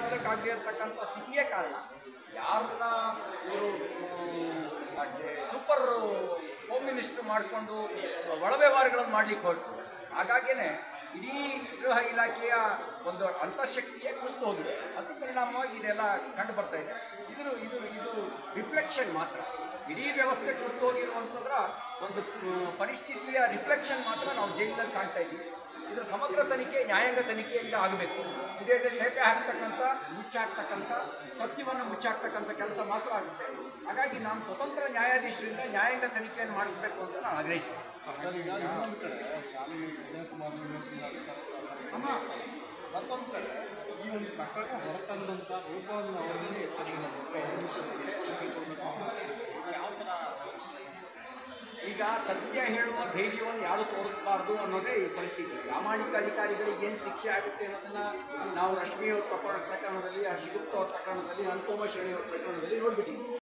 ಮಾಡಿಸ್ಲಿಕ್ಕಾಗದೇ ಇರತಕ್ಕಂಥ ಸ್ಥಿತಿಯೇ ಕಾರಣ ಯಾರನ್ನ ಇವರು ಸೂಪರ್ ಹೋಮ್ ಮಿನಿಸ್ಟರ್ ಮಾಡಿಕೊಂಡು ಒಳ ವ್ಯವಹಾರಗಳನ್ನು ಮಾಡ್ಲಿಕ್ಕೆ ಹೊರಟು ಹಾಗಾಗಿನೇ ಇಡೀ ಗೃಹ ಇಲಾಖೆಯ ಒಂದು ಅಂತಃಶಕ್ತಿಯೇ ಕುಸಿದು ಹೋಗಿದೆ ಅದ್ರ ಪರಿಣಾಮವಾಗಿ ಇದೆಲ್ಲ ಕಂಡು ಬರ್ತಾ ಇದೆ ಇದು ಇದು ಇದು ರಿಫ್ಲೆಕ್ಷನ್ ಮಾತ್ರ ಇಡೀ ವ್ಯವಸ್ಥೆ ಕುಸಿದು ಹೋಗಿರುವಂಥದ್ರ ಒಂದು ಆ, ಪರಿಸ್ಥಿತಿಯ ರಿಫ್ಲೆಕ್ಷನ್ ಮಾತ್ರ ನಾವು ಜೈಲಿನಲ್ಲಿ ಕಾಣ್ತಾ ಇದ್ದೀವಿ ಇದರ ಸಮಗ್ರ ತನಿಖೆ ನ್ಯಾಯಾಂಗ ತನಿಖೆಯಿಂದ ಆಗಬೇಕು ಇದೇ ತೇಪೆ ಹಾಕ್ತಕ್ಕಂಥ ಮುಚ್ಚಾಕ್ತಕ್ಕಂಥ ಸತ್ಯವನ್ನು ಮುಚ್ಚಾಕ್ತಕ್ಕಂಥ ಕೆಲಸ ಮಾತ್ರ ಆಗುತ್ತೆ ಹಾಗಾಗಿ ನಾನು ಸ್ವತಂತ್ರ ನ್ಯಾಯಾಧೀಶರಿಂದ ನ್ಯಾಯಾಂಗ ತನಿಖೆಯನ್ನು ಮಾಡಿಸಬೇಕು ಅಂತ ನಾನು ಆಗ್ರಹಿಸ್ತೇನೆ ಸರ್ ಈಗ ಇನ್ನೊಂದು ಕಡೆ ನಾನು ಈ ವಿಜಯ್ ಕುಮಾರ್ ಅಮ್ಮ ಸರ್ ಮತ್ತೊಂದು ಕಡೆ ಈ ಒಂದು ಪ್ರಕರಣ ಹೊರತಂದಂಥ ರೂಪವನ್ನು ಅವರನ್ನೇ ಎತ್ತರಿಗೆ ಯಾವ ಥರ ಈಗ ಸತ್ಯ ಹೇಳುವ ಧೈರ್ಯವನ್ನು ಯಾರು ತೋರಿಸಬಾರ್ದು ಅನ್ನೋದೇ ಈ ಪರಿಸ್ಥಿತಿ ಪ್ರಾಮಾಣಿಕ ಅಧಿಕಾರಿಗಳಿಗೆ ಏನು ಶಿಕ್ಷೆ ಆಗುತ್ತೆ ಅನ್ನೋದನ್ನ ನಾವು ರಶ್ಮಿ ಅವ್ರ ಪ್ರಕರಣ ಪ್ರಕರಣದಲ್ಲಿ ಹರ್ಷಗುಪ್ತ ಅವ್ರ ಪ್ರಕರಣದಲ್ಲಿ ಅನುಪಮ ಶ್ರೇಣಿ ಅವ್ರ ಪ್ರಕರಣದಲ್ಲಿ ನೋಡ್ಬಿಟ್ಟಿದ್ದೀವಿ